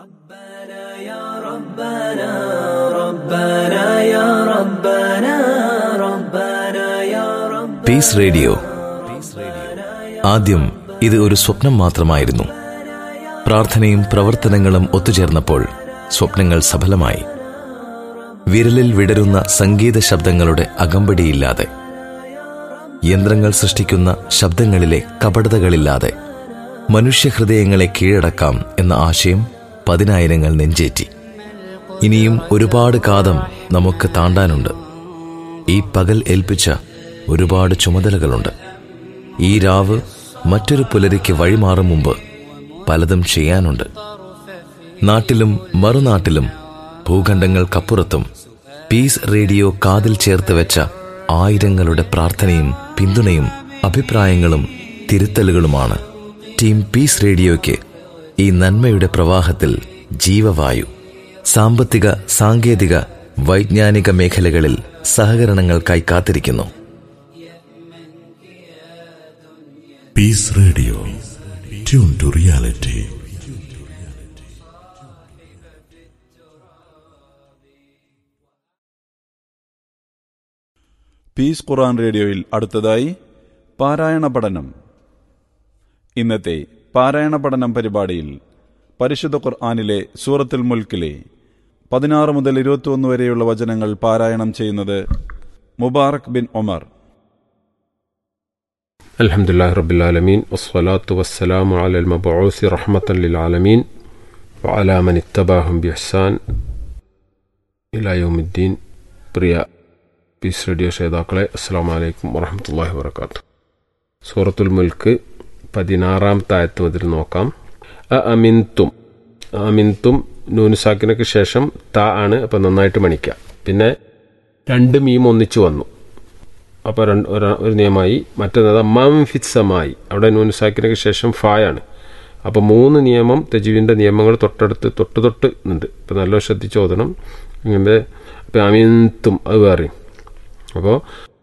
piece radio ആദ്യം ഇത് ഒരു സ്വപ്നം മാത്രമായിരുന്നു പ്രാർത്ഥനയും പ്രവർത്തനങ്ങളും ഒത്തുചേർന്നപ്പോൾ സ്വപ്നങ്ങൾ സഫലമായി വിരലിൽ വിടരുന്ന സംഗീത ശബ്ദങ്ങളുടെ അകമ്പടിയില്ലാതെ യന്ത്രങ്ങൾ സൃഷ്ടിക്കുന്ന ശബ്ദങ്ങളിലെ കപടതകളില്ലാതെ മനുഷ്യഹൃദയങ്ങളെ കീഴടക്കാം എന്ന ആശയം പതിനായിരങ്ങൾ നെഞ്ചേറ്റി ഇനിയും ഒരുപാട് കാതം നമുക്ക് താണ്ടാനുണ്ട് ഈ പകൽ ഏൽപ്പിച്ച ഒരുപാട് ചുമതലകളുണ്ട് ഈ രാവ് മറ്റൊരു പുലരിക്ക് വഴിമാറും മുമ്പ് പലതും ചെയ്യാനുണ്ട് നാട്ടിലും മറുനാട്ടിലും ഭൂഖണ്ഡങ്ങൾക്കപ്പുറത്തും പീസ് റേഡിയോ കാതിൽ ചേർത്ത് വെച്ച ആയിരങ്ങളുടെ പ്രാർത്ഥനയും പിന്തുണയും അഭിപ്രായങ്ങളും തിരുത്തലുകളുമാണ് ടീം പീസ് റേഡിയോയ്ക്ക് ഈ നന്മയുടെ പ്രവാഹത്തിൽ ജീവവായു സാമ്പത്തിക സാങ്കേതിക വൈജ്ഞാനിക മേഖലകളിൽ സഹകരണങ്ങൾക്കായി കാത്തിരിക്കുന്നു peace radio tune to reality peace Quran റേഡിയോയിൽ അടുത്തതായി പാരായണ പഠനം ഇന്നത്തെ പാരായണ പഠനം പരിപാടിയിൽ പരിശുദ്ധ ഖുർആാനിലെ സൂറത്തുൽ മുൽക്കിലെ പതിനാറ് മുതൽ ഇരുപത്തിയൊന്ന് വരെയുള്ള വചനങ്ങൾ പാരായണം ചെയ്യുന്നത് മുബാറക് ബിൻ ഒമർ الحمد لله رب العالمين والصلاة والسلام على المبعوث رحمة للعالمين وعلى من اتبعهم بإحسان إلى يوم الدين പ്രിയ പീസ് റേഡിയോ ശ്രോതാക്കളെ അസ്സാം വലൈക്കും വറഹമത്തല്ലാഹി വർക്കാത്തു സൂറത്തുൽ മുൽക്ക് പതിനാറാമത്തെ ആയത്ത് മുതൽ നോക്കാം അ അമിൻതും അമിൻതും നൂനുസാക്കിനൊക്കെ ശേഷം ത ആണ് അപ്പം നന്നായിട്ട് മണിക്കുക പിന്നെ രണ്ട് മീം ഒന്നിച്ചു വന്നു അപ്പോൾ രണ്ട് ഒരു- ഒരു നിയമമായി മറ്റേത് മം ഫിത്സമായി അവിടെ നൂനുസാക്കിനൊക്കെ ശേഷം ഫായാണ് അപ്പോൾ മൂന്ന് നിയമം തെജീവിൻ്റെ നിയമങ്ങൾ തൊട്ടടുത്ത് തൊട്ട് തൊട്ട് ഉണ്ട് ഇപ്പോൾ നല്ല ശ്രദ്ധിച്ച് ഓതണം ഇങ്ങനെ അപ്പോൾ അമിൻതും അത് വേറെയും അപ്പോൾ